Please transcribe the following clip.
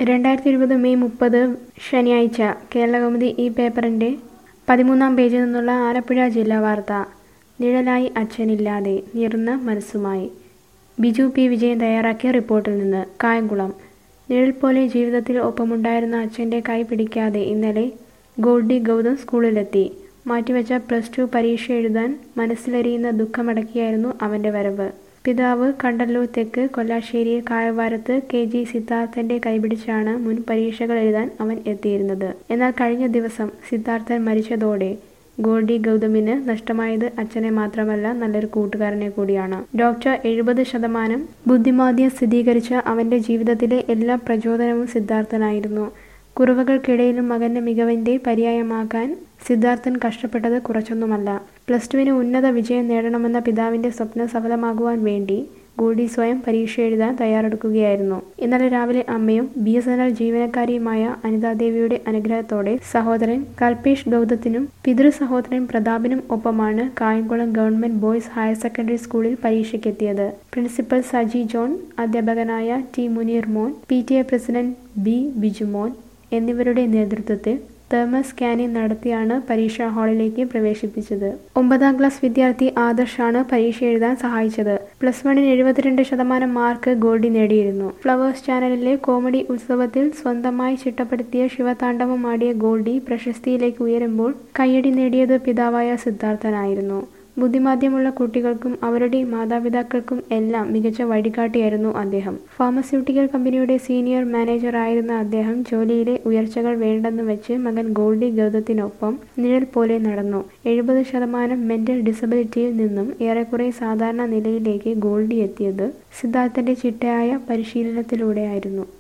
രണ്ടായിരത്തി ഇരുപത് മെയ് മുപ്പത് ശനിയാഴ്ച കേരളകൗമുദി ഈ പേപ്പറിൻ്റെ പതിമൂന്നാം പേജിൽ നിന്നുള്ള ആലപ്പുഴ ജില്ലാ വാർത്ത നിഴലായി അച്ഛനില്ലാതെ നീറുന്ന മനസ്സുമായി ബിജു പി വിജയൻ തയ്യാറാക്കിയ റിപ്പോർട്ടിൽ നിന്ന് കായംകുളം നിഴൽ പോലെ ജീവിതത്തിൽ ഒപ്പമുണ്ടായിരുന്ന അച്ഛൻ്റെ കൈ പിടിക്കാതെ ഇന്നലെ ഗോൾഡി ഗൗതം സ്കൂളിലെത്തി മാറ്റിവെച്ച പ്ലസ് ടു പരീക്ഷ എഴുതാൻ മനസ്സിലെരിയുന്ന ദുഃഖമടക്കിയായിരുന്നു അവൻ്റെ വരവ് പിതാവ് കണ്ടല്ലൂർ തെക്ക് കൊല്ലാശ്ശേരിയിൽ കായവാരത്ത് കെ ജി സിദ്ധാർത്ഥന്റെ കൈപിടിച്ചാണ് മുൻ പരീക്ഷകൾ എഴുതാൻ അവൻ എത്തിയിരുന്നത് എന്നാൽ കഴിഞ്ഞ ദിവസം സിദ്ധാർത്ഥൻ മരിച്ചതോടെ ഗോൾഡി ഗൗതമിന് നഷ്ടമായത് അച്ഛനെ മാത്രമല്ല നല്ലൊരു കൂട്ടുകാരനെ കൂടിയാണ് ഡോക്ടർ എഴുപത് ശതമാനം ബുദ്ധിമാന്ദ്യം സ്ഥിരീകരിച്ച അവന്റെ ജീവിതത്തിലെ എല്ലാ പ്രചോദനവും സിദ്ധാർത്ഥനായിരുന്നു കുറവുകൾക്കിടയിലും മകന്റെ മികവിന്റെ പര്യായമാക്കാൻ സിദ്ധാർത്ഥൻ കഷ്ടപ്പെട്ടത് കുറച്ചൊന്നുമല്ല പ്ലസ് ടുവിന് ഉന്നത വിജയം നേടണമെന്ന പിതാവിന്റെ സ്വപ്നം സഫലമാകുവാൻ വേണ്ടി ഗോഡി സ്വയം പരീക്ഷ എഴുതാൻ തയ്യാറെടുക്കുകയായിരുന്നു ഇന്നലെ രാവിലെ അമ്മയും ബി എസ് എൻ എൽ ജീവനക്കാരിയുമായ അനിതാദേവിയുടെ അനുഗ്രഹത്തോടെ സഹോദരൻ കൽപേഷ് ഗൗതത്തിനും പിതൃ സഹോദരൻ പ്രതാപിനും ഒപ്പമാണ് Kayamkulam government boys higher secondary സ്കൂളിൽ പരീക്ഷയ്ക്കെത്തിയത് പ്രിൻസിപ്പൽ സജി ജോൺ അധ്യാപകനായ T Muneer Mon P T A president B Bijumon എന്നിവരുടെ നേതൃത്വത്തിൽ തെർമൽ സ്കാനിംഗ് നടത്തിയാണ് പരീക്ഷാ ഹാളിലേക്ക് പ്രവേശിപ്പിച്ചത് ഒമ്പതാം ക്ലാസ് വിദ്യാർത്ഥി ആദർശാണ് പരീക്ഷ എഴുതാൻ സഹായിച്ചത് പ്ലസ് വണ്ണിന് എഴുപത്തിരണ്ട് ശതമാനം മാർക്ക് ഗോൾഡി നേടിയിരുന്നു ഫ്ലവേഴ്സ് ചാനലിലെ കോമഡി ഉത്സവത്തിൽ സ്വന്തമായി ചിട്ടപ്പെടുത്തിയ ശിവതാണ്ഡവം ആടിയ ഗോൾഡി പ്രശസ്തിയിലേക്ക് ഉയരുമ്പോൾ കയ്യടി നേടിയത് പിതാവായ സിദ്ധാർത്ഥനായിരുന്നു ബുദ്ധിമാന്ദ്യമുള്ള കുട്ടികൾക്കും അവരുടെ മാതാപിതാക്കൾക്കും എല്ലാം മികച്ച വഴികാട്ടിയായിരുന്നു അദ്ദേഹം ഫാർമസ്യൂട്ടിക്കൽ കമ്പനിയുടെ സീനിയർ മാനേജർ ആയിരുന്ന അദ്ദേഹം ജോലിയിലെ ഉയർച്ചകൾ വേണ്ടെന്ന് വെച്ച് മകൻ ഗോൾഡി ഗൗതത്തിനൊപ്പം നിഴൽ പോലെ നടന്നു എഴുപത് ശതമാനം മെന്റൽ ഡിസബിലിറ്റിയിൽ നിന്നും ഏറെക്കുറെ സാധാരണ നിലയിലേക്ക് ഗോൾഡി എത്തിയത് സിദ്ധാർത്ഥന്റെ ചിട്ടയായ പരിശീലനത്തിലൂടെയായിരുന്നു